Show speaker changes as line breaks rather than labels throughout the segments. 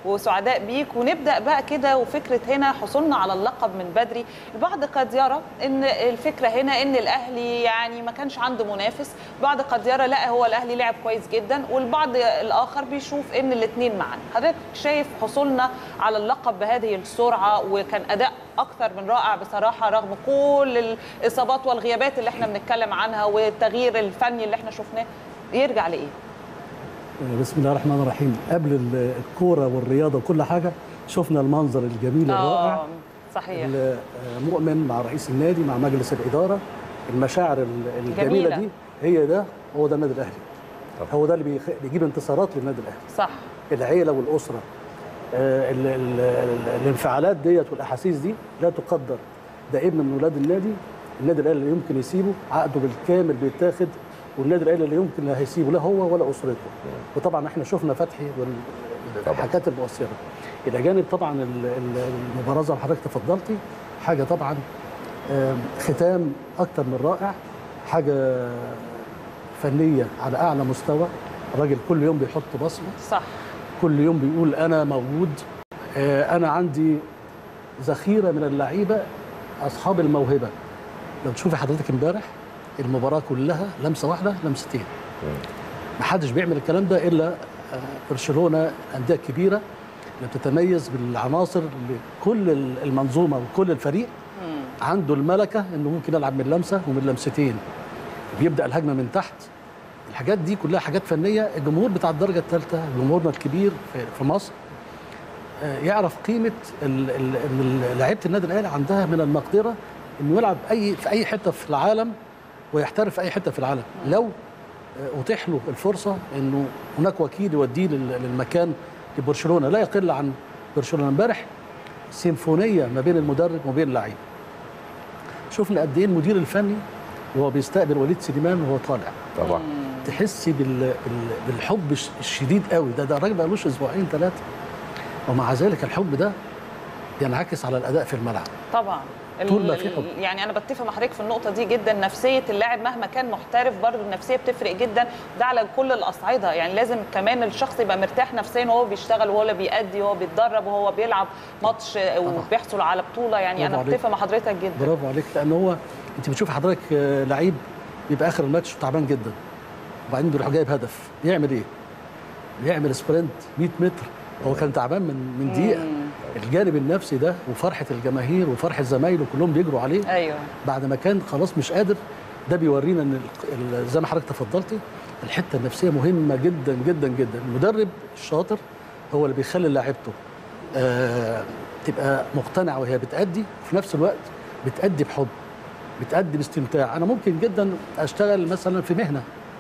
وسعداء بيك ونبدا بقى كده وفكره هنا حصولنا على اللقب من بدري البعض قد يرى ان الفكره هنا ان الاهلي يعني ما كانش عنده منافس بعض قد يرى لا هو الاهلي لعب كويس جدا والبعض الاخر بيشوف ان الاثنين معا حضرتك شايف حصولنا على اللقب بهذه السرعه وكان اداء اكثر من رائع بصراحه رغم كل الاصابات والغيابات اللي احنا بنتكلم عنها والتغيير الفني اللي احنا شفناه يرجع لايه
بسم الله الرحمن الرحيم قبل الكوره والرياضه وكل حاجه شفنا المنظر الجميل الرائع
صحيح
مؤمن مع رئيس النادي مع مجلس الاداره المشاعر الجميله جميلة. دي هي ده هو ده النادي الاهلي هو ده اللي بيجيب انتصارات للنادي الاهلي
صح
العيله والاسره آه ال ال ال الانفعالات ديت والاحاسيس دي لا تقدر ده ابن من ولاد النادي النادي الاهلي اللي يمكن يسيبه عقده بالكامل بيتاخد والنادي الاهلي اللي يمكن لا هيسيبه لا هو ولا اسرته وطبعا احنا شفنا فتحي والحاجات المؤثره الى جانب طبعا المباراه زي ما حضرتك تفضلتي حاجه طبعا ختام اكتر من رائع حاجه فنيه على اعلى مستوى الراجل كل يوم بيحط بصمه
صح
كل يوم بيقول انا موجود انا عندي ذخيره من اللعيبه اصحاب الموهبه لو تشوفي حضرتك امبارح المباراه كلها لمسه واحده لمستين ما حدش بيعمل الكلام ده الا برشلونه انديه كبيره اللي بتتميز بالعناصر اللي كل المنظومه وكل الفريق عنده الملكه انه ممكن يلعب من لمسه ومن لمستين بيبدا الهجمه من تحت الحاجات دي كلها حاجات فنيه الجمهور بتاع الدرجه الثالثه جمهورنا الكبير في مصر يعرف قيمه ان لعيبه النادي الاهلي عندها من المقدره انه يلعب اي في اي حته في العالم ويحترف في اي حته في العالم لو اتيح له الفرصه انه هناك وكيل يوديه للمكان لبرشلونه لا يقل عن برشلونه امبارح سيمفونيه ما بين المدرب وما بين اللعيب شفنا قد ايه المدير الفني وهو بيستقبل وليد سليمان وهو طالع
طبعا
تحسي بال... بالحب الشديد قوي ده ده الراجل بقالوش اسبوعين ثلاثه ومع ذلك الحب ده ينعكس على الاداء في الملعب
طبعا
طول ما في حب
يعني انا بتفق مع حضرتك في النقطه دي جدا نفسيه اللاعب مهما كان محترف برضه النفسيه بتفرق جدا ده على كل الاصعده يعني لازم كمان الشخص يبقى مرتاح نفسيا وهو بيشتغل وهو بيأدي وهو بيتدرب وهو بيلعب ماتش وبيحصل على بطوله يعني انا بتفق مع حضرتك جدا
برافو عليك لان هو انت بتشوف حضرتك لعيب بيبقى اخر الماتش تعبان جدا وبعدين بيروح جايب هدف يعمل ايه؟ يعمل سبرنت 100 متر هو كان تعبان من من دقيقه الجانب النفسي ده وفرحه الجماهير وفرحه زمايله كلهم بيجروا عليه
ايوه
بعد ما كان خلاص مش قادر ده بيورينا ان زي ما حضرتك تفضلتي الحته النفسيه مهمه جدا جدا جدا المدرب الشاطر هو اللي بيخلي لاعيبته آه تبقى مقتنعه وهي بتأدي وفي نفس الوقت بتأدي بحب بتأدي باستمتاع انا ممكن جدا اشتغل مثلا في مهنه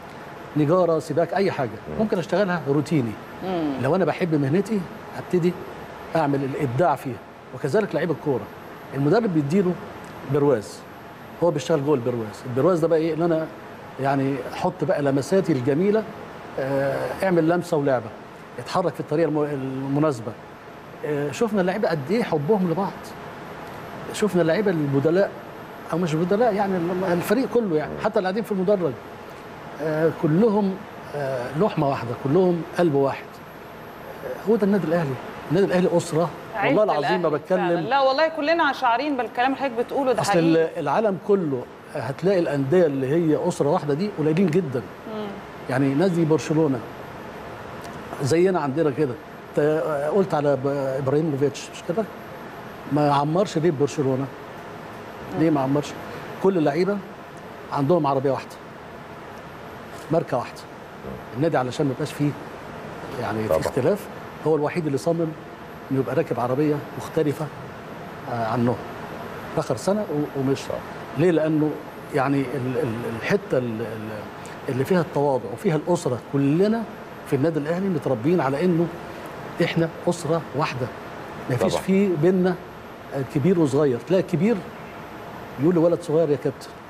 نجاره سباك اي حاجه ممكن اشتغلها روتيني
مم.
لو انا بحب مهنتي ابتدي اعمل الابداع فيها وكذلك لعيب الكوره المدرب بيديله برواز هو بيشتغل جوه البرواز البرواز ده بقى ايه ان انا يعني احط بقى لمساتي الجميله آه، اعمل لمسه ولعبه اتحرك في الطريقه الم- المناسبه آه، شفنا اللعيبه قد ايه حبهم لبعض شفنا اللعيبه البدلاء او مش بدلاء يعني الفريق كله يعني حتى اللي قاعدين في المدرج آه، كلهم آه، لحمه واحده كلهم قلب واحد آه، هو ده النادي الاهلي النادي الاهلي اسره والله
عيلة
العظيم ما
الأهلي فعلاً.
بتكلم
لا والله كلنا شعارين بالكلام اللي حضرتك بتقوله ده
اصل
حقيقي
ال- العالم كله هتلاقي الانديه اللي هي اسره واحده دي قليلين جدا
مم.
يعني نادي برشلونه زينا عندنا كده انت قلت على ب- ابراهيموفيتش مش كده ما عمرش ليه برشلونه ليه ما عمرش كل اللعيبه عندهم عربيه واحده ماركه واحده النادي علشان ما يبقاش فيه يعني في
طبعا.
اختلاف هو الوحيد اللي صمم انه يبقى راكب عربيه مختلفه آه، عنهم اخر سنه و- ومش ليه لانه يعني ال- ال- الحته ال- ال- اللي فيها التواضع وفيها الاسره كلنا في النادي الاهلي متربيين على انه احنا اسره واحده ما فيش
طبعا.
في بينا كبير وصغير تلاقي الكبير يقول لولد صغير يا كابتن